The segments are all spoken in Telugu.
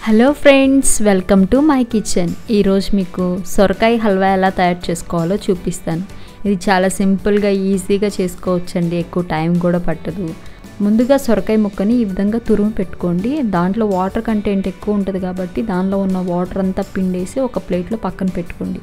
hello friends welcome to my kitchen ఈరోజు మీకు సొరకాయ హల్వా ఎలా తయారు చేసుకోవాలో చూపిస్తాను ఇది చాలా సింపుల్గా ఈజీగా చేసుకోవచ్చండి ఎక్కువ టైం కూడా పట్టదు ముందుగా సొరకాయ ముక్కని ఈ విధంగా తురుము పెట్టుకోండి దాంట్లో వాటర్ కంటెంట్ ఎక్కువ ఉంటుంది కాబట్టి దానిలో ఉన్న వాటర్ అంతా పిండేసి ఒక ప్లేట్లో పక్కన పెట్టుకోండి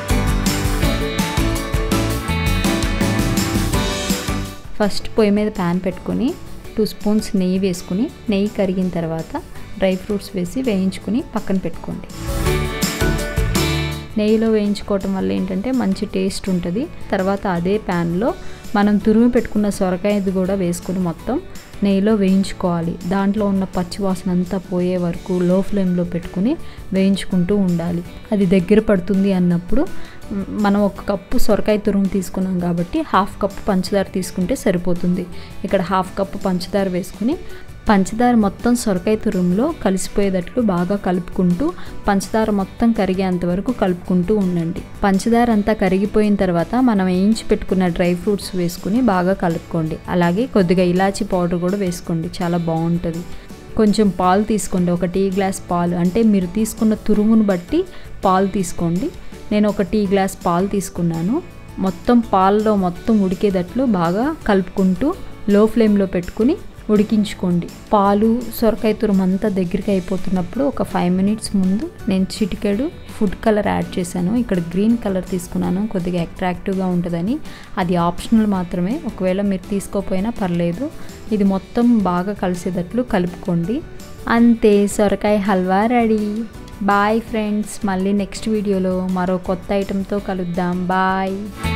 ఫస్ట్ పొయ్యి మీద ప్యాన్ పెట్టుకొని టూ స్పూన్స్ నెయ్యి వేసుకుని నెయ్యి కరిగిన తర్వాత డ్రై ఫ్రూట్స్ వేసి వేయించుకుని పక్కన పెట్టుకోండి నెయ్యిలో వేయించుకోవటం వల్ల ఏంటంటే మంచి టేస్ట్ ఉంటుంది తర్వాత అదే ప్యాన్లో మనం తురిమి పెట్టుకున్న సొరకాయది కూడా వేసుకుని మొత్తం నెయ్యిలో వేయించుకోవాలి దాంట్లో ఉన్న పచ్చివాసన అంతా పోయే వరకు లో ఫ్లేమ్లో పెట్టుకుని వేయించుకుంటూ ఉండాలి అది దగ్గర పడుతుంది అన్నప్పుడు మనం ఒక కప్పు సొరకాయ తురుము తీసుకున్నాం కాబట్టి హాఫ్ కప్పు పంచదార తీసుకుంటే సరిపోతుంది ఇక్కడ హాఫ్ కప్పు పంచదార వేసుకుని పంచదార మొత్తం సొరకాయ తురుములో కలిసిపోయేటట్లు బాగా కలుపుకుంటూ పంచదార మొత్తం కరిగేంత వరకు కలుపుకుంటూ ఉండండి పంచదార అంతా కరిగిపోయిన తర్వాత మనం వేయించి పెట్టుకున్న డ్రై ఫ్రూట్స్ వేసుకుని బాగా కలుపుకోండి అలాగే కొద్దిగా ఇలాచీ పౌడర్ కూడా వేసుకోండి చాలా బాగుంటుంది కొంచెం పాలు తీసుకోండి ఒక టీ గ్లాస్ పాలు అంటే మీరు తీసుకున్న తురుమును బట్టి పాలు తీసుకోండి నేను ఒక టీ గ్లాస్ పాలు తీసుకున్నాను మొత్తం పాలలో మొత్తం ఉడికేటట్లు బాగా కలుపుకుంటూ లో ఫ్లేమ్లో పెట్టుకుని ఉడికించుకోండి పాలు సొరకాయ తురుము అంతా దగ్గరికి అయిపోతున్నప్పుడు ఒక ఫైవ్ మినిట్స్ ముందు నేను చిటికెడు ఫుడ్ కలర్ యాడ్ చేశాను ఇక్కడ గ్రీన్ కలర్ తీసుకున్నాను కొద్దిగా అట్రాక్టివ్గా ఉంటుందని అది ఆప్షనల్ మాత్రమే ఒకవేళ మీరు తీసుకోపోయినా పర్లేదు ఇది మొత్తం బాగా కలిసేటట్లు కలుపుకోండి అంతే సొరకాయ హల్వా రెడీ బాయ్ ఫ్రెండ్స్ మళ్ళీ నెక్స్ట్ వీడియోలో మరో కొత్త ఐటెంతో కలుద్దాం బాయ్